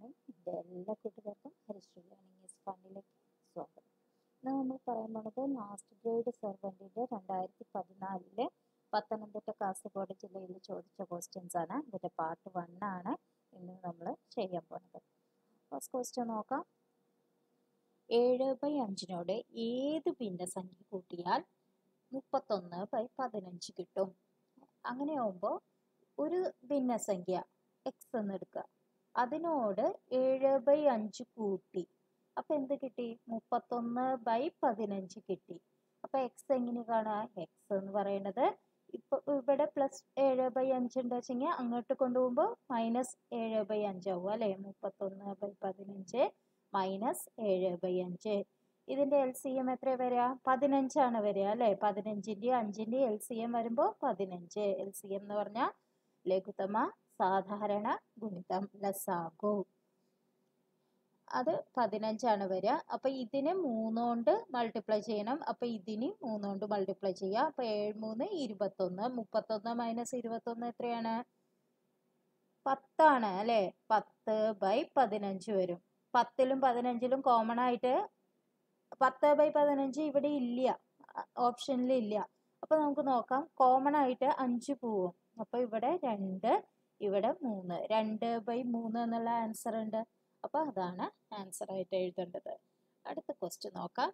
morning എൻ്റെ എല്ലാ കൂട്ടുകാർക്കും ഹരിശ്രീ ലേണിംഗ് ഈസ് ഫണ്ടിലേക്ക് സ്വാഗതം ഇന്ന് നമ്മൾ പറയാൻ പോണത് ലാസ്റ്റ് ഗ്രേഡ് സെർവൻറ്റിൻ്റെ രണ്ടായിരത്തി പതിനാലിലെ പത്തനംതിട്ട കാസർഗോഡ് ജില്ലയിൽ ചോദിച്ച ക്വസ്റ്റ്യൻസ് ആണ് ഇതിൻ്റെ പാർട്ട് വൺ ആണ് ഇന്ന് നമ്മൾ ചെയ്യാൻ പോണത് ഫസ്റ്റ് ക്വസ്റ്റ്യൻ നോക്കാം ഏഴ് ബൈ അഞ്ചിനോട് ഏത് ഭിന്നസംഖ്യ കൂട്ടിയാൽ മുപ്പത്തൊന്ന് ബൈ പതിനഞ്ച് കിട്ടും അങ്ങനെയാവുമ്പോൾ ഒരു ഭിന്നസംഖ്യ എക്സ് എന്ന് എടുക്കുക അതിനോട് ഏഴ് ബൈ അഞ്ച് കൂട്ടി അപ്പം എന്ത് കിട്ടി മുപ്പത്തൊന്ന് ബൈ പതിനഞ്ച് കിട്ടി അപ്പം എക്സ് എങ്ങനെ കാണാം എക്സ് എന്ന് പറയുന്നത് ഇപ്പൊ ഇവിടെ പ്ലസ് ഏഴ് ബൈ അഞ്ച് ഉണ്ട് വെച്ചെങ്കിൽ അങ്ങോട്ട് കൊണ്ടുപോകുമ്പോൾ മൈനസ് ഏഴ് ബൈ അഞ്ചാവും അല്ലേ മുപ്പത്തൊന്ന് ബൈ പതിനഞ്ച് മൈനസ് ഏഴ് ബൈ അഞ്ച് ഇതിന്റെ എൽ സി എം എത്ര വരിക പതിനഞ്ചാണ് വരിക അല്ലേ പതിനഞ്ചിന്റെ അഞ്ചിന്റെ എൽ സി എം വരുമ്പോൾ പതിനഞ്ച് എൽ സി എം എന്ന് പറഞ്ഞാൽ ലഘുത്തമ സാധാരണ ഗുണിതം ലസാഗു അത് പതിനഞ്ചാണ് വരിക അപ്പൊ ഇതിന് മൂന്നുകൊണ്ട് മൾട്ടിപ്ലൈ ചെയ്യണം അപ്പൊ ഇതിന് മൂന്നുകൊണ്ട് മൾട്ടിപ്ലൈ ചെയ്യുക അപ്പൊ ഏഴ് മൂന്ന് ഇരുപത്തൊന്ന് മുപ്പത്തൊന്ന് മൈനസ് ഇരുപത്തൊന്ന് എത്രയാണ് പത്താണ് അല്ലെ പത്ത് ബൈ പതിനഞ്ച് വരും പത്തിലും പതിനഞ്ചിലും കോമൺ ആയിട്ട് പത്ത് ബൈ പതിനഞ്ച് ഇവിടെ ഇല്ല ഓപ്ഷനിൽ ഇല്ല അപ്പൊ നമുക്ക് നോക്കാം കോമൺ ആയിട്ട് അഞ്ച് പോവും അപ്പൊ ഇവിടെ രണ്ട് ഇവിടെ മൂന്ന് രണ്ട് ബൈ മൂന്ന് എന്നുള്ള ആൻസർ ഉണ്ട് അപ്പൊ അതാണ് ആൻസർ ആയിട്ട് എഴുതേണ്ടത് അടുത്ത ക്വസ്റ്റ്യൻ നോക്കാം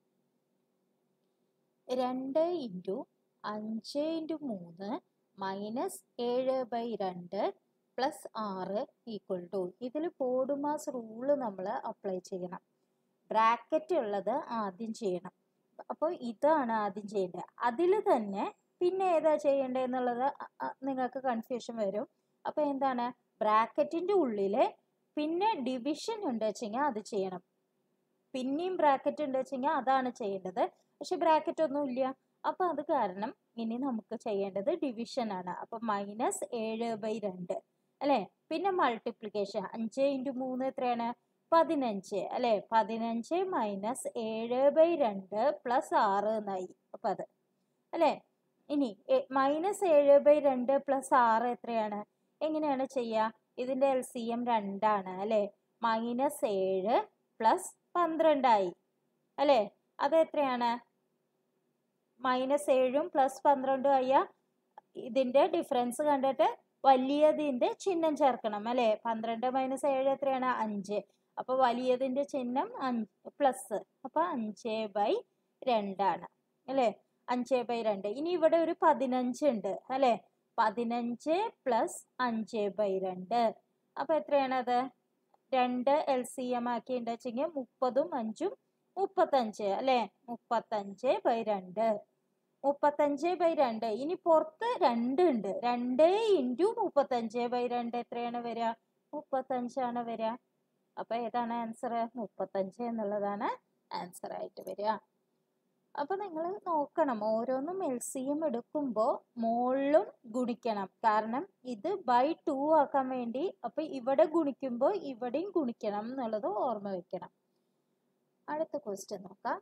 രണ്ട് ഇൻറ്റു അഞ്ച് ഇൻറ്റു മൂന്ന് മൈനസ് ഏഴ് ബൈ രണ്ട് പ്ലസ് ആറ് ഈക്വൽ ടു ഇതിൽ പോഡുമാസ് റൂള് നമ്മൾ അപ്ലൈ ചെയ്യണം ബ്രാക്കറ്റ് ഉള്ളത് ആദ്യം ചെയ്യണം അപ്പോൾ ഇതാണ് ആദ്യം ചെയ്യേണ്ടത് അതിൽ തന്നെ പിന്നെ ഏതാ ചെയ്യേണ്ടത് എന്നുള്ളത് നിങ്ങൾക്ക് കൺഫ്യൂഷൻ വരും അപ്പോൾ എന്താണ് ബ്രാക്കറ്റിൻ്റെ ഉള്ളിൽ പിന്നെ ഡിവിഷൻ ഉണ്ട് വെച്ചെങ്കിൽ അത് ചെയ്യണം പിന്നെയും ബ്രാക്കറ്റ് ഉണ്ട് വെച്ചെങ്കിൽ അതാണ് ചെയ്യേണ്ടത് പക്ഷെ ബ്രാക്കറ്റ് ഒന്നും ഇല്ല അപ്പോൾ അത് കാരണം ഇനി നമുക്ക് ചെയ്യേണ്ടത് ഡിവിഷൻ ആണ് അപ്പോൾ മൈനസ് ഏഴ് ബൈ രണ്ട് അല്ലേ പിന്നെ മൾട്ടിപ്ലിക്കേഷൻ അഞ്ച് ഇൻറ്റു മൂന്ന് എത്രയാണ് പതിനഞ്ച് അല്ലേ പതിനഞ്ച് മൈനസ് ഏഴ് ബൈ രണ്ട് പ്ലസ് ആറ് എന്നായി അപ്പം അത് അല്ലേ ഇനി മൈനസ് ഏഴ് ബൈ രണ്ട് പ്ലസ് ആറ് എത്രയാണ് എങ്ങനെയാണ് ചെയ്യുക ഇതിൻ്റെ എൽ സി എം രണ്ടാണ് അല്ലേ മൈനസ് ഏഴ് പ്ലസ് പന്ത്രണ്ടായി അല്ലേ അത് എത്രയാണ് മൈനസ് ഏഴും പ്ലസ് പന്ത്രണ്ടും ആയ ഇതിൻ്റെ ഡിഫറൻസ് കണ്ടിട്ട് വലിയതിൻ്റെ ചിഹ്നം ചേർക്കണം അല്ലേ പന്ത്രണ്ട് മൈനസ് ഏഴ് എത്രയാണ് അഞ്ച് അപ്പോൾ വലിയതിൻ്റെ ചിഹ്നം അഞ്ച് പ്ലസ് അപ്പോൾ അഞ്ച് ബൈ രണ്ടാണ് അല്ലേ അഞ്ച് ബൈ രണ്ട് ഇനി ഇവിടെ ഒരു പതിനഞ്ച് ഉണ്ട് അല്ലേ പതിനഞ്ച് പ്ലസ് അഞ്ച് ബൈ രണ്ട് അപ്പോൾ എത്രയാണത് രണ്ട് എൽ സി എം ആക്കി ഉണ്ടെച്ചെങ്കിൽ മുപ്പതും അഞ്ചും മുപ്പത്തഞ്ച് അല്ലേ മുപ്പത്തഞ്ച് ബൈ രണ്ട് മുപ്പത്തഞ്ച് ബൈ രണ്ട് ഇനി പുറത്ത് രണ്ട് ഉണ്ട് രണ്ട് ഇൻറ്റു മുപ്പത്തഞ്ച് ബൈ രണ്ട് എത്രയാണ് വരിക മുപ്പത്തഞ്ചാണ് വരിക അപ്പോൾ ഏതാണ് ആൻസർ മുപ്പത്തഞ്ച് എന്നുള്ളതാണ് ആൻസർ ആയിട്ട് വരിക അപ്പോൾ നിങ്ങൾ നോക്കണം ഓരോന്നും എൽ സി എം എടുക്കുമ്പോൾ മുകളിലും ഗുണിക്കണം കാരണം ഇത് ബൈ ടു ആക്കാൻ വേണ്ടി അപ്പോൾ ഇവിടെ ഗുണിക്കുമ്പോൾ ഇവിടെയും ഗുണിക്കണം എന്നുള്ളത് ഓർമ്മ വെക്കണം അടുത്ത ക്വസ്റ്റ്യൻ നോക്കാം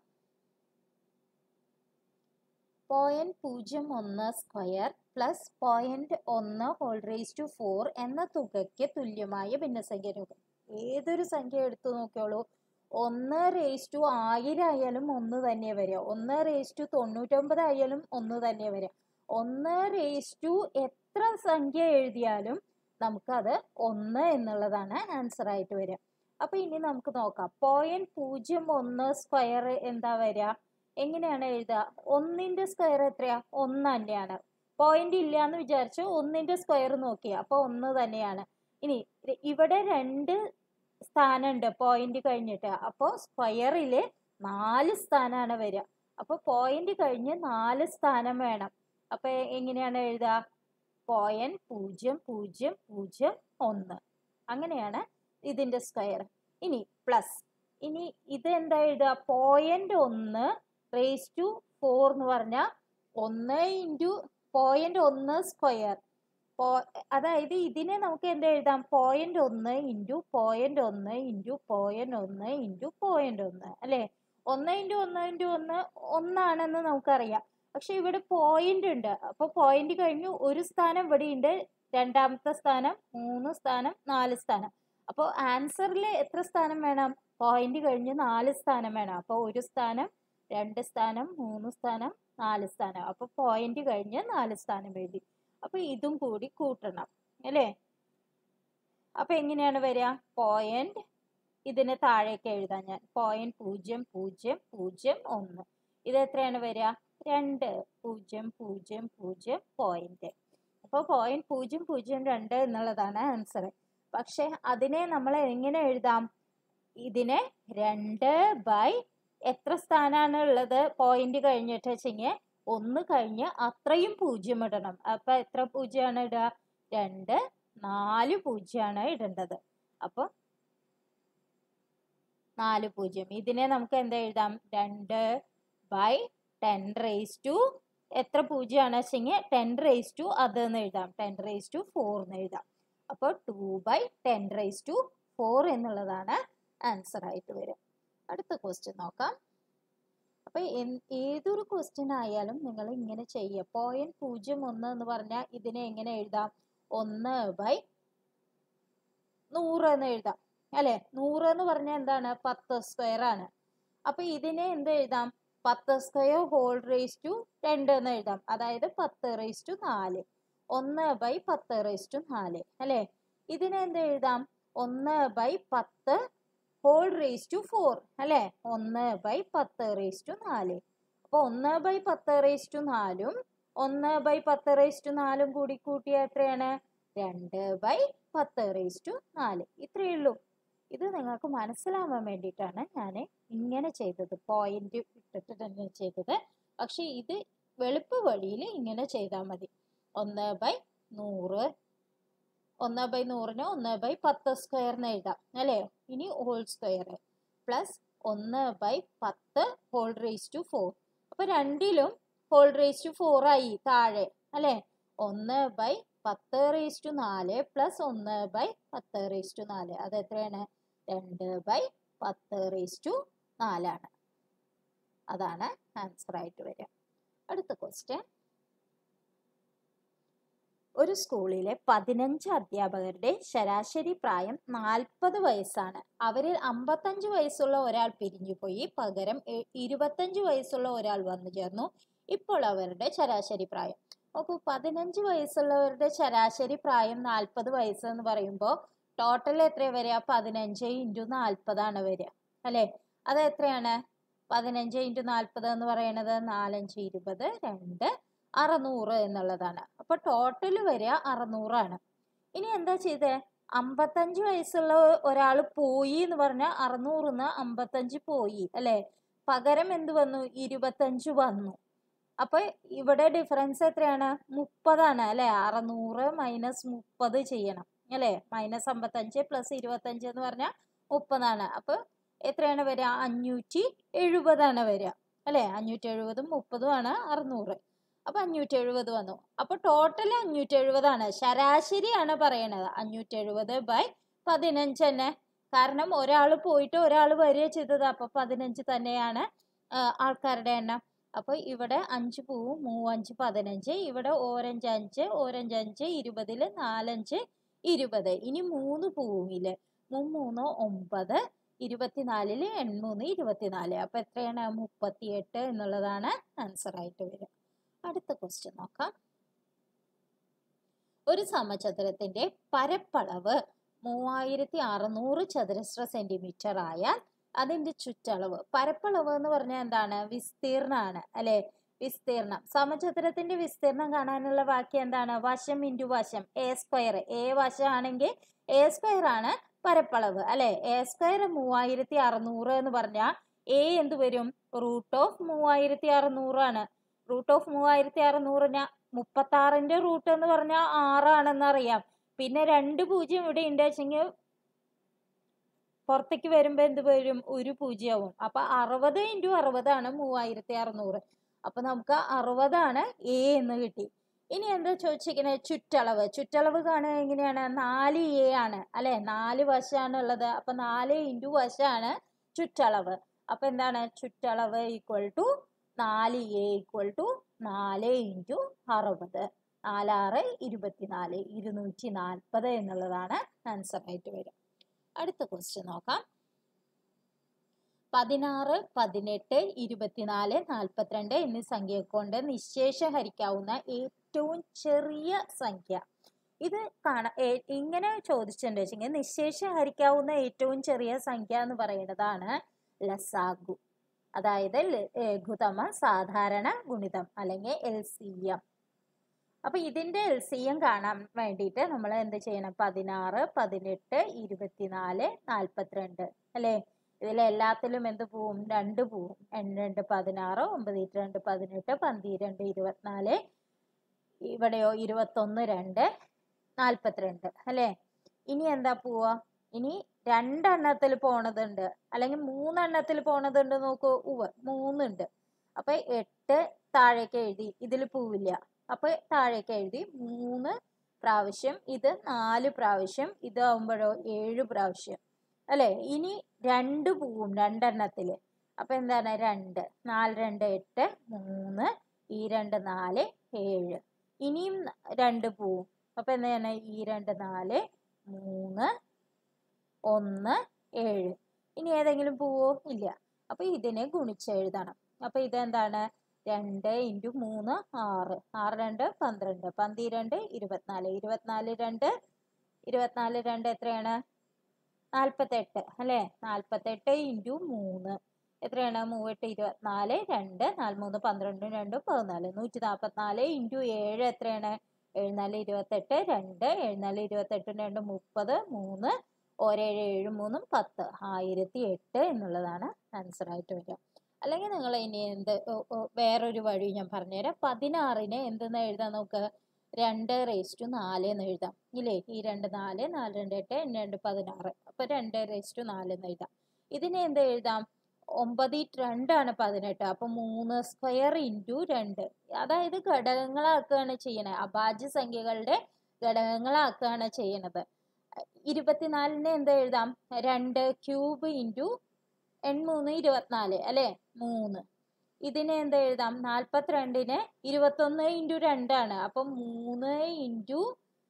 പോയിന്റ് പൂജ്യം ഒന്ന് സ്ക്വയർ പ്ലസ് പോയിന്റ് ഒന്ന് ഹോൾ റേസ് ടു ഫോർ എന്ന തുകയ്ക്ക് തുല്യമായ ഭിന്നസംഖ്യ രൂപം ഏതൊരു സംഖ്യ എടുത്തു നോക്കിയോളൂ ഒന്ന് റേസ് ടു ആയിരം ആയാലും ഒന്ന് തന്നെ വരിക ഒന്ന് റേസ് ടു തൊണ്ണൂറ്റൊമ്പത് ആയാലും ഒന്ന് തന്നെ വരിക ഒന്ന് റേസ് ടു എത്ര സംഖ്യ എഴുതിയാലും നമുക്കത് ഒന്ന് എന്നുള്ളതാണ് ആൻസർ ആയിട്ട് വരിക അപ്പൊ ഇനി നമുക്ക് നോക്കാം പോയിന്റ് പൂജ്യം ഒന്ന് സ്ക്വയർ എന്താ വരിക എങ്ങനെയാണ് എഴുതുക ഒന്നിന്റെ സ്ക്വയർ എത്രയാ ഒന്ന് തന്നെയാണ് പോയിന്റ് ഇല്ല എന്ന് വിചാരിച്ചു ഒന്നിന്റെ സ്ക്വയർ നോക്കി അപ്പൊ ഒന്ന് തന്നെയാണ് ഇനി ഇവിടെ രണ്ട് സ്ഥാനമുണ്ട് പോയിന്റ് കഴിഞ്ഞിട്ട് അപ്പോൾ സ്ക്വയറിൽ നാല് സ്ഥാനമാണ് വരിക അപ്പോൾ പോയിന്റ് കഴിഞ്ഞ് നാല് സ്ഥാനം വേണം അപ്പോൾ എങ്ങനെയാണ് എഴുതുക പോയിന്റ് പൂജ്യം പൂജ്യം പൂജ്യം ഒന്ന് അങ്ങനെയാണ് ഇതിൻ്റെ സ്ക്വയർ ഇനി പ്ലസ് ഇനി ഇത് എന്താ എഴുതുക പോയിന്റ് ഒന്ന് റേസ് ടു ഫോർ എന്ന് പറഞ്ഞാൽ ഒന്ന് ഇൻറ്റു പോയിന്റ് ഒന്ന് സ്ക്വയർ അതായത് ഇതിനെ നമുക്ക് എന്ത് എഴുതാം പോയിന്റ് ഒന്ന് ഇൻറ്റു പോയിന്റ് ഒന്ന് ഇൻറ്റു പോയിന്റ് ഒന്ന് ഇൻറ്റു പോയിന്റ് ഒന്ന് അല്ലേ ഒന്ന് ഇൻറ്റു ഒന്ന് ഇൻറ്റു ഒന്ന് ഒന്നാണെന്ന് നമുക്കറിയാം പക്ഷെ ഇവിടെ പോയിന്റ് ഉണ്ട് അപ്പോൾ പോയിന്റ് കഴിഞ്ഞു ഒരു സ്ഥാനം ഇവിടെ ഉണ്ട് രണ്ടാമത്തെ സ്ഥാനം മൂന്ന് സ്ഥാനം നാല് സ്ഥാനം അപ്പോൾ ആൻസറിൽ എത്ര സ്ഥാനം വേണം പോയിന്റ് കഴിഞ്ഞ് നാല് സ്ഥാനം വേണം അപ്പോൾ ഒരു സ്ഥാനം രണ്ട് സ്ഥാനം മൂന്ന് സ്ഥാനം നാല് സ്ഥാനം അപ്പോൾ പോയിന്റ് കഴിഞ്ഞ് നാല് സ്ഥാനം എഴുതി അപ്പോൾ ഇതും കൂടി കൂട്ടണം അല്ലേ അപ്പോൾ എങ്ങനെയാണ് വരിക പോയിന്റ് ഇതിന് താഴേക്ക് എഴുതാം ഞാൻ പോയിന്റ് പൂജ്യം പൂജ്യം പൂജ്യം ഒന്ന് ഇത് എത്രയാണ് വരിക രണ്ട് പൂജ്യം പൂജ്യം പൂജ്യം പോയിന്റ് അപ്പോൾ പോയിന്റ് പൂജ്യം പൂജ്യം രണ്ട് എന്നുള്ളതാണ് ആൻസർ പക്ഷെ അതിനെ നമ്മൾ എങ്ങനെ എഴുതാം ഇതിനെ രണ്ട് ബൈ എത്ര സ്ഥാനമാണ് ഉള്ളത് പോയിന്റ് കഴിഞ്ഞിട്ട് വെച്ചെങ്കിൽ ഒന്ന് കഴിഞ്ഞ് അത്രയും പൂജ്യം ഇടണം അപ്പൊ എത്ര പൂജ്യമാണ് ഇടുക രണ്ട് നാല് പൂജ്യമാണ് ഇടേണ്ടത് അപ്പോൾ നാല് പൂജ്യം ഇതിനെ നമുക്ക് എന്താ എഴുതാം രണ്ട് ബൈ ടെൻ റേസ് ടു എത്ര പൂജ്യമാണ് വെച്ചെങ്കിൽ ടെൻ റേസ് ടു അത് എന്ന് എഴുതാം ടെൻ റേസ് ടു ഫോർ എന്ന് എഴുതാം അപ്പോൾ two by ten raise to four എന്നുള്ളതാണ് ആൻസർ ആയിട്ട് വരിക അടുത്ത ക്വസ്റ്റ്യൻ നോക്കാം അപ്പൊ ഏതൊരു ക്വസ്റ്റ്യൻ ആയാലും നിങ്ങൾ ഇങ്ങനെ ചെയ്യുക പോയിന്റ് പൂജ്യം ഒന്ന് എന്ന് പറഞ്ഞാൽ ഇതിനെ എങ്ങനെ എഴുതാം ഒന്ന് ബൈ നൂറ് എന്ന് എഴുതാം അല്ലെ നൂറ് എന്ന് പറഞ്ഞാൽ എന്താണ് പത്ത് സ്ക്വയർ ആണ് അപ്പൊ ഇതിനെ എന്ത് എഴുതാം പത്ത് സ്ക്വയർ ഹോൾ റേസ് ടു രണ്ട് എന്ന് എഴുതാം അതായത് പത്ത് റേസ് ടു നാല് ഒന്ന് ബൈ പത്ത് റേസ് ടു നാല് അല്ലെ ഇതിനെ എന്ത് എഴുതാം ഒന്ന് ബൈ പത്ത് ഹോൾ റേസ് ടു ഫോർ അല്ലെ ഒന്ന് ബൈ പത്ത് റേസ് ടു നാല് അപ്പൊ ഒന്ന് ബൈ പത്ത് റേസ് ടു നാലും ഒന്ന് ബൈ പത്ത് റേസ് ടു നാലും കൂടി കൂട്ടിയ എത്രയാണ് രണ്ട് ബൈ പത്ത് റേസ് ടു നാല് ഇത്രയേ ഉള്ളൂ ഇത് നിങ്ങൾക്ക് മനസ്സിലാവാൻ വേണ്ടിയിട്ടാണ് ഞാൻ ഇങ്ങനെ ചെയ്തത് പോയിന്റ് ഇട്ടിട്ട് തന്നെ ചെയ്തത് പക്ഷെ ഇത് വെളുപ്പ് വഴിയിൽ ഇങ്ങനെ ചെയ്താൽ മതി ഒന്ന് ബൈ നൂറ് ഒന്ന് ബൈ നൂറിന് ഒന്ന് ബൈ പത്ത് സ്ക്വയറിന് എഴുതാം അല്ലേ ഇനി ഹോൾ സ്ക്വയർ പ്ലസ് ഒന്ന് ബൈ പത്ത് ഹോൾ റേസ് ടു ഫോർ അപ്പൊ രണ്ടിലും ഹോൾ റേസ് ടു ഫോർ ആയി താഴെ അല്ലേ ഒന്ന് ബൈ പത്ത് റേസ് ടു നാല് പ്ലസ് ഒന്ന് ബൈ പത്ത് റേസ് ടു നാല് അത് എത്രയാണ് രണ്ട് ബൈ പത്ത് റേസ് ടു നാലാണ് അതാണ് ആൻസർ ആയിട്ട് വരിക അടുത്ത ക്വസ്റ്റ്യൻ ഒരു സ്കൂളിലെ പതിനഞ്ച് അധ്യാപകരുടെ ശരാശരി പ്രായം നാൽപ്പത് വയസ്സാണ് അവരിൽ അമ്പത്തഞ്ച് വയസ്സുള്ള ഒരാൾ പിരിഞ്ഞുപോയി പകരം ഇരുപത്തഞ്ച് വയസ്സുള്ള ഒരാൾ വന്നു ചേർന്നു ഇപ്പോൾ അവരുടെ ശരാശരി പ്രായം നോക്കൂ പതിനഞ്ച് വയസ്സുള്ളവരുടെ ശരാശരി പ്രായം നാൽപ്പത് വയസ്സ് എന്ന് പറയുമ്പോൾ ടോട്ടൽ എത്ര വരിക പതിനഞ്ച് ഇൻറ്റു നാൽപ്പതാണ് വരിക അല്ലേ അത് എത്രയാണ് പതിനഞ്ച് ഇൻറ്റു നാൽപ്പത് എന്ന് പറയുന്നത് നാലഞ്ച് ഇരുപത് രണ്ട് അറുന്നൂറ് എന്നുള്ളതാണ് അപ്പൊ ടോട്ടൽ വരിക അറുന്നൂറാണ് ഇനി എന്താ ചെയ്തേ അമ്പത്തഞ്ച് വയസ്സുള്ള ഒരാൾ പോയി എന്ന് പറഞ്ഞാൽ അറുന്നൂറിന്ന് അമ്പത്തഞ്ച് പോയി അല്ലെ പകരം എന്ത് വന്നു ഇരുപത്തഞ്ച് വന്നു അപ്പൊ ഇവിടെ ഡിഫറൻസ് എത്രയാണ് മുപ്പതാണ് അല്ലെ അറുന്നൂറ് മൈനസ് മുപ്പത് ചെയ്യണം അല്ലെ മൈനസ് അമ്പത്തഞ്ച് പ്ലസ് ഇരുപത്തഞ്ച് എന്ന് പറഞ്ഞാൽ മുപ്പതാണ് അപ്പൊ എത്രയാണ് വരിക അഞ്ഞൂറ്റി എഴുപതാണ് വരിക അല്ലെ അഞ്ഞൂറ്റി എഴുപതും മുപ്പതും ആണ് അറുന്നൂറ് അപ്പൊ അഞ്ഞൂറ്റി എഴുപത് വന്നു അപ്പൊ ടോട്ടൽ അഞ്ഞൂറ്റി എഴുപതാണ് ശരാശരിയാണ് പറയണത് അഞ്ഞൂറ്റി എഴുപത് ബൈ പതിനഞ്ച് തന്നെ കാരണം ഒരാൾ പോയിട്ട് ഒരാൾ വരിക ചെയ്തത് അപ്പൊ പതിനഞ്ച് തന്നെയാണ് ആൾക്കാരുടെ എണ്ണം അപ്പൊ ഇവിടെ അഞ്ച് പൂവും മൂവഞ്ച് പതിനഞ്ച് ഇവിടെ ഓരഞ്ച് അഞ്ച് ഓരഞ്ച് അഞ്ച് ഇരുപതില് നാലഞ്ച് ഇരുപത് ഇനി മൂന്ന് പൂവില് മൂന്ന് ഒമ്പത് ഇരുപത്തിനാലില് എൺമൂന്ന് ഇരുപത്തിനാല് അപ്പൊ എത്രയാണ് മുപ്പത്തിയെട്ട് എന്നുള്ളതാണ് ആൻസർ ആയിട്ട് വരിക അടുത്ത ക്വസ്റ്റ്യൻ നോക്കാം ഒരു സമചതുരത്തിന്റെ പരപ്പളവ് മൂവായിരത്തി അറുന്നൂറ് ചതുരശ്ര സെന്റിമീറ്റർ ആയാൽ അതിന്റെ ചുറ്റളവ് പരപ്പളവ് എന്ന് പറഞ്ഞാൽ എന്താണ് വിസ്തീർണമാണ് അല്ലെ വിസ്തീർണം സമചതുരത്തിന്റെ വിസ്തീർണം കാണാനുള്ള വാക്യം എന്താണ് വശം ഇൻറ്റു വശം എ സ്ക്വയർ എ വശമാണെങ്കിൽ എ സ്ക്വയർ ആണ് പരപ്പളവ് അല്ലെ എ സ്ക്വയർ മൂവായിരത്തി അറുന്നൂറ് എന്ന് പറഞ്ഞാൽ എ എന്ത് വരും റൂട്ട് ഓഫ് മൂവായിരത്തി അറുന്നൂറാണ് റൂട്ട് ഓഫ് മൂവായിരത്തി അറുന്നൂറിന് മുപ്പത്തി ആറിന്റെ റൂട്ട് എന്ന് പറഞ്ഞാൽ ആറാണെന്ന് അറിയാം പിന്നെ രണ്ട് പൂജ്യം ഇവിടെ ഉണ്ട് വെച്ചെങ്കിൽ പുറത്തേക്ക് വരുമ്പോ എന്ത് വരും ഒരു പൂജ്യവും അപ്പൊ അറുപത് ഇൻറ്റു അറുപതാണ് മൂവായിരത്തി അറുന്നൂറ് അപ്പൊ നമുക്ക് അറുപതാണ് എ എന്ന് കിട്ടി ഇനി എന്താ ചോദിച്ചിരിക്കുന്നത് ചുറ്റളവ് ചുറ്റളവ് കാണുക എങ്ങനെയാണ് നാല് എ ആണ് അല്ലെ നാല് വശമാണ് ഉള്ളത് അപ്പൊ നാല് ഇൻറ്റു വശമാണ് ചുറ്റളവ് അപ്പൊ എന്താണ് ചുറ്റളവ് ഈക്വൽ ടു നാല് എ ഈക്വൽ ടു നാല് ഇൻറ്റു അറുപത് നാലാറ് ഇരുപത്തിനാല് ഇരുന്നൂറ്റി നാൽപ്പത് എന്നുള്ളതാണ് ആൻസർ ആയിട്ട് വരിക അടുത്ത ക്വസ്റ്റ്യൻ നോക്കാം പതിനാറ് പതിനെട്ട് ഇരുപത്തിനാല് നാൽപ്പത്തിരണ്ട് എന്നീ സംഖ്യ കൊണ്ട് നിശേഷം ഹരിക്കാവുന്ന ഏറ്റവും ചെറിയ സംഖ്യ ഇത് കാണാ ഏ- ഇങ്ങനെ ചോദിച്ചിട്ടുണ്ട് വെച്ചെങ്കിൽ നിശേഷം ഹരിക്കാവുന്ന ഏറ്റവും ചെറിയ സംഖ്യ എന്ന് പറയുന്നതാണ് ലസാഗു അതായത് ല- ലഘുതമ സാധാരണ ഗുണിതം അല്ലെങ്കിൽ എൽ സി എം അപ്പൊ ഇതിന്റെ എൽ സി എം കാണാൻ വേണ്ടിയിട്ട് നമ്മൾ എന്ത് ചെയ്യണം പതിനാറ് പതിനെട്ട് ഇരുപത്തിനാല് നാൽപ്പത്തിരണ്ട് അല്ലേ ഇതിൽ എല്ലാത്തിലും എന്ത് പോവും രണ്ട് പോവും രണ്ട് പതിനാറ് ഒമ്പത് രണ്ട് പതിനെട്ട് പന്തിരണ്ട് ഇരുപത്തിനാല് ഇവിടെയോ ഇരുപത്തൊന്ന് രണ്ട് നാൽപ്പത്തിരണ്ട് അല്ലേ ഇനി എന്താ പോവാ ഇനി രണ്ടെണ്ണത്തിൽ പോണതുണ്ട് അല്ലെങ്കിൽ മൂന്നെണ്ണത്തിൽ പോണതുണ്ട് നോക്കൂ ഉവ്വ് മൂന്നുണ്ട് അപ്പൊ എട്ട് താഴേക്ക് എഴുതി ഇതിൽ പോവില്ല അപ്പൊ താഴേക്ക് എഴുതി മൂന്ന് പ്രാവശ്യം ഇത് നാല് പ്രാവശ്യം ഇതാവുമ്പോഴോ ഏഴ് പ്രാവശ്യം അല്ലെ ഇനി രണ്ട് പോവും രണ്ടെണ്ണത്തില് അപ്പൊ എന്താണ് രണ്ട് നാല് രണ്ട് എട്ട് മൂന്ന് ഈ രണ്ട് നാല് ഏഴ് ഇനിയും രണ്ട് പോവും അപ്പൊ എന്താണ് ഈ രണ്ട് നാല് മൂന്ന് ഒന്ന് ഏഴ് ഇനി ഏതെങ്കിലും പോവോ ഇല്ല അപ്പൊ ഇതിനെ ഗുണിച്ചെഴുതണം അപ്പൊ ഇതെന്താണ് രണ്ട് ഇൻറ്റു മൂന്ന് ആറ് ആറ് രണ്ട് പന്ത്രണ്ട് പന്തിരണ്ട് ഇരുപത്തിനാല് ഇരുപത്തിനാല് രണ്ട് ഇരുപത്തിനാല് രണ്ട് എത്രയാണ് നാൽപ്പത്തെട്ട് അല്ലേ നാൽപ്പത്തെട്ട് ഇൻറ്റു മൂന്ന് എത്രയാണ് മൂവെട്ട് ഇരുപത്തിനാല് രണ്ട് നാല് മൂന്ന് പന്ത്രണ്ട് രണ്ട് പതിനാല് നൂറ്റി നാൽപ്പത്തിനാല് ഇൻറ്റു ഏഴ് എത്രയാണ് എഴുന്നാല് ഇരുപത്തെട്ട് രണ്ട് എഴുന്നാല് ഇരുപത്തെട്ട് രണ്ട് മുപ്പത് മൂന്ന് ഒരേഴ് ഏഴ് മൂന്നും പത്ത് ആയിരത്തി എട്ട് എന്നുള്ളതാണ് ആൻസർ ആയിട്ട് വരിക അല്ലെങ്കിൽ നിങ്ങൾ ഇനി എന്ത് ഓ- ഓ, വേറൊരു വഴി ഞാൻ പറഞ്ഞുതരാം പതിനാറിന് എന്തെന്ന് എഴുതാൻ നോക്ക് രണ്ട് റേസ് ടു നാല് എന്ന് എഴുതാം ഇല്ലേ ഈ രണ്ട് നാല് നാല് രണ്ട് എട്ട് എണ്ണ് രണ്ട് പതിനാറ് അപ്പൊ രണ്ട് റേസ് ടു നാല് എന്ന് എഴുതാം ഇതിനെ എന്ത് എഴുതാം ഒമ്പത് ഇൻറ്റു രണ്ടാണ് പതിനെട്ട് അപ്പൊ മൂന്ന് സ്ക്വയർ ഇൻറ്റു രണ്ട് അതായത് ഘടകങ്ങളാക്കുകയാണ് ചെയ്യണത് അഭാജ്യ സംഖ്യകളുടെ ഘടകങ്ങളാക്കുകയാണ് ചെയ്യണത് ഇരുപത്തിനാലിന് എന്താ എഴുതാം രണ്ട് ക്യൂബ് ഇൻറ്റു എൺമൂന്ന് ഇരുപത്തിനാല് അല്ലെ മൂന്ന് ഇതിനെ എന്താ എഴുതാം നാൽപ്പത്തിരണ്ടിന് ഇരുപത്തൊന്ന് ഇൻറ്റു രണ്ടാണ് അപ്പം മൂന്ന് ഇൻറ്റു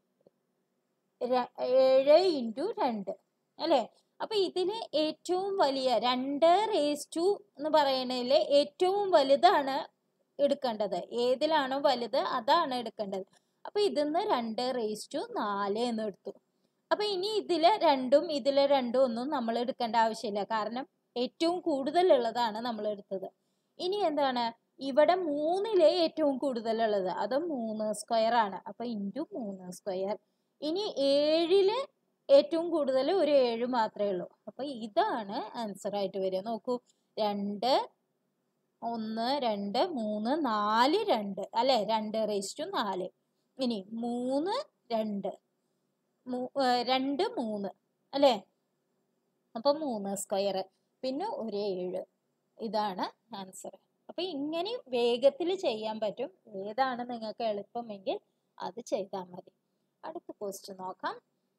ഏഴ് ഇൻറ്റു രണ്ട് അല്ലേ അപ്പൊ ഇതില് ഏറ്റവും വലിയ രണ്ട് റേസ് ടു എന്ന് പറയുന്നതിൽ ഏറ്റവും വലുതാണ് എടുക്കേണ്ടത് ഏതിലാണോ വലുത് അതാണ് എടുക്കേണ്ടത് അപ്പൊ ഇതിന്ന് രണ്ട് റേസ് ടു നാല് എന്ന് എടുത്തു അപ്പൊ ഇനി ഇതിലെ രണ്ടും ഇതിലെ രണ്ടും ഒന്നും നമ്മൾ എടുക്കേണ്ട ആവശ്യമില്ല കാരണം ഏറ്റവും കൂടുതലുള്ളതാണ് നമ്മൾ എടുത്തത് ഇനി എന്താണ് ഇവിടെ മൂന്നിലെ ഏറ്റവും കൂടുതലുള്ളത് അത് മൂന്ന് സ്ക്വയർ ആണ് അപ്പൊ ഇൻറ്റു മൂന്ന് സ്ക്വയർ ഇനി ഏഴില് ഏറ്റവും കൂടുതൽ ഒരു ഏഴ് മാത്രമേ ഉള്ളൂ അപ്പൊ ഇതാണ് ആൻസർ ആയിട്ട് വരിക നോക്കൂ രണ്ട് ഒന്ന് രണ്ട് മൂന്ന് നാല് രണ്ട് അല്ലെ രണ്ട് റേസ്റ്റു നാല് ഇനി മൂന്ന് രണ്ട് മൂ- ഏ, രണ്ട് മൂന്ന് അല്ലേ അപ്പൊ മൂന്ന് സ്ക്വയർ പിന്നെ ഒരു ഏഴ് ഇതാണ് ആൻസർ അപ്പൊ ഇങ്ങനെ വേഗത്തിൽ ചെയ്യാൻ പറ്റും ഏതാണ് നിങ്ങൾക്ക് എളുപ്പമെങ്കിൽ അത് ചെയ്താൽ മതി അടുത്ത ക്വസ്റ്റ്യൻ നോക്കാം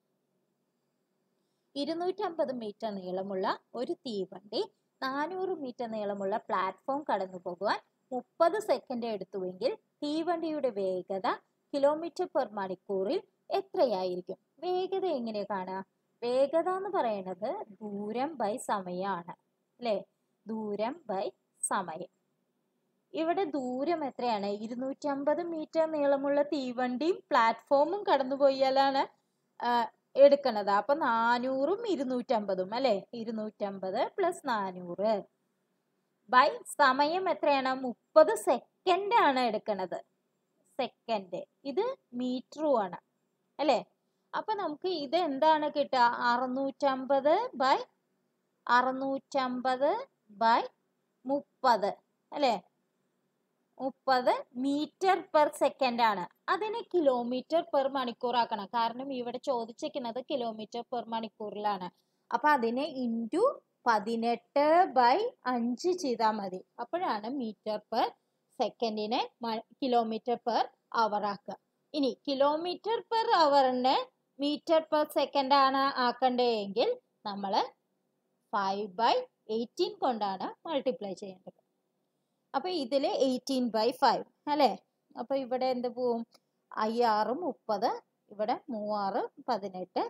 ഇരുന്നൂറ്റമ്പത് മീറ്റർ നീളമുള്ള ഒരു തീവണ്ടി നാനൂറ് മീറ്റർ നീളമുള്ള പ്ലാറ്റ്ഫോം കടന്നു പോകുവാൻ മുപ്പത് സെക്കൻഡ് എടുത്തുവെങ്കിൽ തീവണ്ടിയുടെ വേഗത കിലോമീറ്റർ പെർ മണിക്കൂറിൽ എത്രയായിരിക്കും വേഗത എങ്ങനെ കാണുക വേഗത എന്ന് പറയുന്നത് ദൂരം ബൈ സമയമാണ് അല്ലേ ദൂരം ബൈ സമയം ഇവിടെ ദൂരം എത്രയാണ് ഇരുന്നൂറ്റമ്പത് മീറ്റർ നീളമുള്ള തീവണ്ടിയും പ്ലാറ്റ്ഫോമും കടന്നു പോയാലാണ് ആ, എടുക്കണത് അപ്പൊ നാനൂറും ഇരുന്നൂറ്റമ്പതും അല്ലെ ഇരുന്നൂറ്റമ്പത് പ്ലസ് നാനൂറ് ബൈ സമയം എത്രയാണ് മുപ്പത് സെക്കൻഡ് ആണ് എടുക്കണത് സെക്കൻഡ് ഇത് മീറ്ററും ആണ് അല്ലേ അപ്പൊ നമുക്ക് ഇത് എന്താണ് കിട്ടുക അറുന്നൂറ്റമ്പത് ബൈ അറുന്നൂറ്റമ്പത് ബൈ മുപ്പത് അല്ലേ മുപ്പത് മീറ്റർ പെർ സെക്കൻഡ് ആണ് അതിനെ കിലോമീറ്റർ പെർ മണിക്കൂർ ആക്കണം കാരണം ഇവിടെ ചോദിച്ചിരിക്കുന്നത് കിലോമീറ്റർ പെർ മണിക്കൂറിലാണ് അപ്പൊ അതിനെ ഇൻറ്റു പതിനെട്ട് ബൈ അഞ്ച് ചെയ്താൽ മതി അപ്പോഴാണ് മീറ്റർ പെർ സെക്കൻഡിനെ കിലോമീറ്റർ പെർ അവർ ആക്കുക ഇനി കിലോമീറ്റർ പെർ അവറിനെ മീറ്റർ പെർ സെക്കൻഡ് ആണ് ആക്കണ്ടതെങ്കിൽ നമ്മൾ ഫൈവ് ബൈ എയ്റ്റീൻ കൊണ്ടാണ് മൾട്ടിപ്ലൈ ചെയ്യേണ്ടത് അപ്പൊ ഇതിൽ എയ്റ്റീൻ ബൈ ഫൈവ് അല്ലേ അപ്പൊ ഇവിടെ എന്ത് പോവും അയ്യാറ് മുപ്പത് ഇവിടെ മൂവാറ് പതിനെട്ട്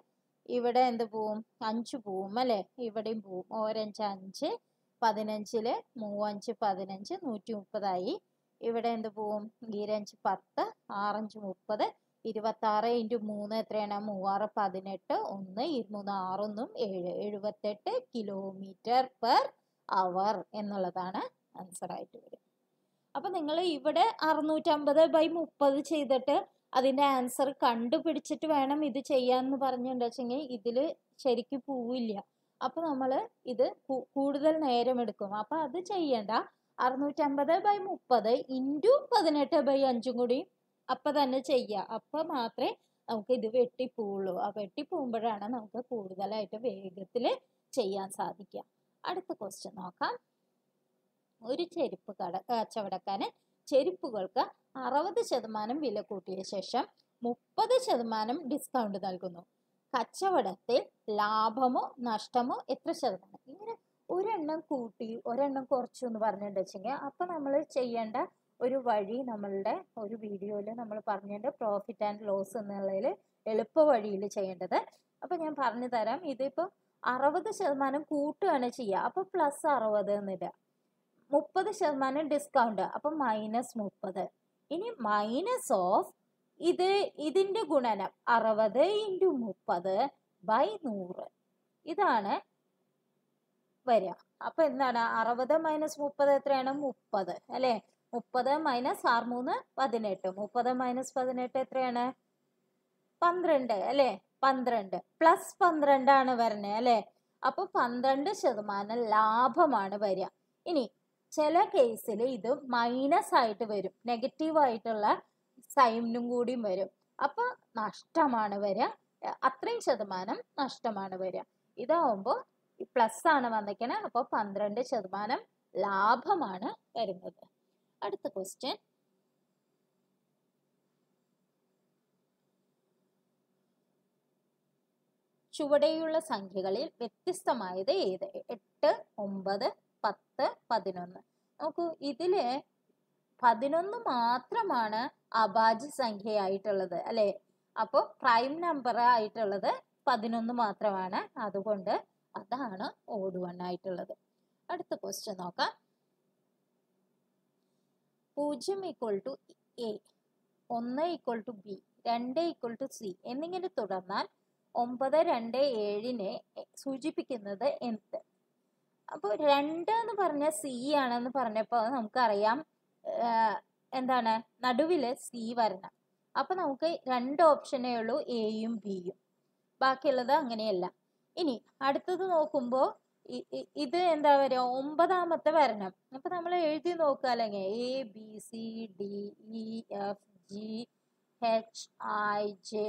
ഇവിടെ എന്ത് പോവും അഞ്ച് പോവും അല്ലേ ഇവിടെയും പോവും ഓരഞ്ച് അഞ്ച് പതിനഞ്ചില് മൂവഞ്ച് പതിനഞ്ച് നൂറ്റി മുപ്പതായി ഇവിടെ എന്ത് പോവും ഈരഞ്ച് പത്ത് ആറഞ്ച് മുപ്പത് ഇരുപത്തി ആറ് ഇൻറ്റു മൂന്ന് എത്രയാണ് മൂവാറ് പതിനെട്ട് ഒന്ന് ഇരുമൂന്ന് ആറൊന്നും ഏഴ് എഴുപത്തെട്ട് കിലോമീറ്റർ പെർ അവർ എന്നുള്ളതാണ് ആൻസർ ആയിട്ട് വരും അപ്പൊ നിങ്ങൾ ഇവിടെ അറുന്നൂറ്റമ്പത് ബൈ മുപ്പത് ചെയ്തിട്ട് അതിന്റെ ആൻസർ കണ്ടുപിടിച്ചിട്ട് വേണം ഇത് ചെയ്യാന്ന് പറഞ്ഞിട്ടുണ്ടെച്ചെങ്കിൽ ഇതില് ശരിക്കും പോവില്ല അപ്പൊ നമ്മൾ ഇത് കു- കൂടുതൽ നേരം എടുക്കും അപ്പൊ അത് ചെയ്യണ്ട അറുന്നൂറ്റമ്പത് ബൈ മുപ്പത് ഇൻറ്റു പതിനെട്ട് ബൈ അഞ്ചും കൂടി അപ്പൊ തന്നെ ചെയ്യുക അപ്പൊ മാത്രമേ നമുക്ക് ഇത് വെട്ടിപ്പോവുള്ളൂ ആ വെട്ടിപ്പോകുമ്പോഴാണ് നമുക്ക് കൂടുതലായിട്ട് വേഗത്തിൽ ചെയ്യാൻ സാധിക്കുക അടുത്ത ക്വസ്റ്റ്യൻ നോക്കാം ഒരു ചെരുപ്പ് കട കച്ചവടക്കാരൻ ചെരുപ്പുകൾക്ക് അറുപത് ശതമാനം വില കൂട്ടിയ ശേഷം മുപ്പത് ശതമാനം ഡിസ്കൗണ്ട് നൽകുന്നു കച്ചവടത്തിൽ ലാഭമോ നഷ്ടമോ എത്ര ശതമാനം ഇങ്ങനെ ഒരെണ്ണം കൂട്ടി ഒരെണ്ണം കുറച്ചു എന്ന് പറഞ്ഞിട്ടുണ്ടെച്ചെങ്കിൽ അപ്പൊ നമ്മൾ ചെയ്യേണ്ട ഒരു വഴി നമ്മളുടെ ഒരു വീഡിയോയിൽ നമ്മൾ പറഞ്ഞിട്ടുണ്ട് പ്രോഫിറ്റ് ആൻഡ് ലോസ് എന്നുള്ളതിൽ എളുപ്പ വഴിയിൽ ചെയ്യേണ്ടത് അപ്പൊ ഞാൻ പറഞ്ഞു തരാം ഇതിപ്പോ അറുപത് ശതമാനം കൂട്ടുകയാണ് ചെയ്യുക അപ്പൊ പ്ലസ് അറുപത് എന്നിടുക മുപ്പത് ശതമാനം ഡിസ്കൗണ്ട് അപ്പൊ മൈനസ് മുപ്പത് ഇനി മൈനസ് ഓഫ് ഇത് ഇതിന്റെ ഗുണനം അറുപത് ഇൻറ്റു മുപ്പത് ബൈ നൂറ് ഇതാണ് വരിക അപ്പൊ എന്താണ് അറുപത് മൈനസ് മുപ്പത് എത്രയാണ് മുപ്പത് അല്ലെ മുപ്പത് മൈനസ് ആറ് മൂന്ന് പതിനെട്ട് മുപ്പത് മൈനസ് പതിനെട്ട് എത്രയാണ് പന്ത്രണ്ട് അല്ലെ പന്ത്രണ്ട് പ്ലസ് പന്ത്രണ്ടാണ് വരുന്നത് അല്ലെ അപ്പൊ പന്ത്രണ്ട് ശതമാനം ലാഭമാണ് വരിക ഇനി ചില കേസിൽ ഇത് മൈനസ് ആയിട്ട് വരും നെഗറ്റീവ് ആയിട്ടുള്ള സൈനും കൂടിയും വരും അപ്പൊ നഷ്ടമാണ് വരിക എ, അത്രയും ശതമാനം നഷ്ടമാണ് വരിക ഇതാവുമ്പോൾ പ്ലസ് ആണ് വന്നിക്കണേ അപ്പോൾ പന്ത്രണ്ട് ശതമാനം ലാഭമാണ് വരുന്നത് അടുത്ത ക്വസ്റ്റ്യൻ ചുവടെയുള്ള സംഖ്യകളിൽ വ്യത്യസ്തമായത് ഏത് എട്ട് ഒമ്പത് പത്ത് പതിനൊന്ന് നോക്കൂ ഇതില് പതിനൊന്ന് മാത്രമാണ് അഭാജ്യ സംഖ്യയായിട്ടുള്ളത് അല്ലെ അപ്പോൾ പ്രൈം നമ്പർ ആയിട്ടുള്ളത് പതിനൊന്ന് മാത്രമാണ് അതുകൊണ്ട് അതാണ് ഓഡ് വൺ ആയിട്ടുള്ളത് അടുത്ത ക്വസ്റ്റ്യൻ നോക്കാം പൂജ്യം ഈക്വൽ ടു എ ഒന്ന് ഈക്വൽ ടു ബി രണ്ട് ഈക്വൽ ടു സി എന്നിങ്ങനെ തുടർന്നാൽ ഒമ്പത് രണ്ട് ഏഴിനെ സൂചിപ്പിക്കുന്നത് എന്ത് അപ്പോൾ രണ്ട് എന്ന് പറഞ്ഞ സി ആണെന്ന് പറഞ്ഞപ്പോൾ നമുക്കറിയാം ആഹ് എന്താണ് നടുവില് സി വരണം അപ്പൊ നമുക്ക് രണ്ട് ഓപ്ഷനേ ഉള്ളൂ എയും ബിയും ബാക്കിയുള്ളത് അങ്ങനെയല്ല ഇനി അടുത്തത് നോക്കുമ്പോൾ ഇത് എന്താ പറയുക ഒമ്പതാമത്തെ വരണം അപ്പൊ നമ്മൾ എഴുതി നോക്കുക അല്ലെങ്കിൽ A B C D E F G H I J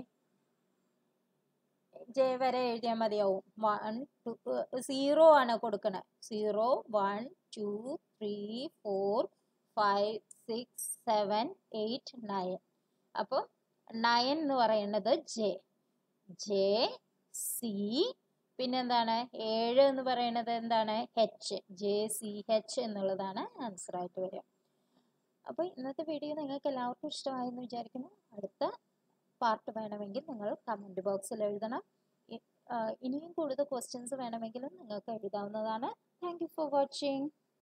J വരെ എഴുതിയാൽ മതിയാവും വൺ ടു സീറോ ആണ് കൊടുക്കണേ zero one two three four five six seven eight nine അപ്പോൾ നയൻ എന്ന് പറയുന്നത് ജെ ജെ സി പിന്നെന്താണ് ഏഴ് എന്ന് പറയുന്നത് എന്താണ് എച്ച് ജെ സി എച്ച് എന്നുള്ളതാണ് ആൻസർ ആയിട്ട് വരിക അപ്പോൾ ഇന്നത്തെ വീഡിയോ നിങ്ങൾക്ക് എല്ലാവർക്കും ഇഷ്ടമായെന്ന് വിചാരിക്കുന്നു അടുത്ത പാർട്ട് വേണമെങ്കിൽ നിങ്ങൾ കമൻറ്റ് ബോക്സിൽ എഴുതണം ഇ- ആ, ഇനിയും കൂടുതൽ ക്വസ്റ്റ്യൻസ് വേണമെങ്കിലും നിങ്ങൾക്ക് എഴുതാവുന്നതാണ് താങ്ക് യു ഫോർ വാച്ചിങ്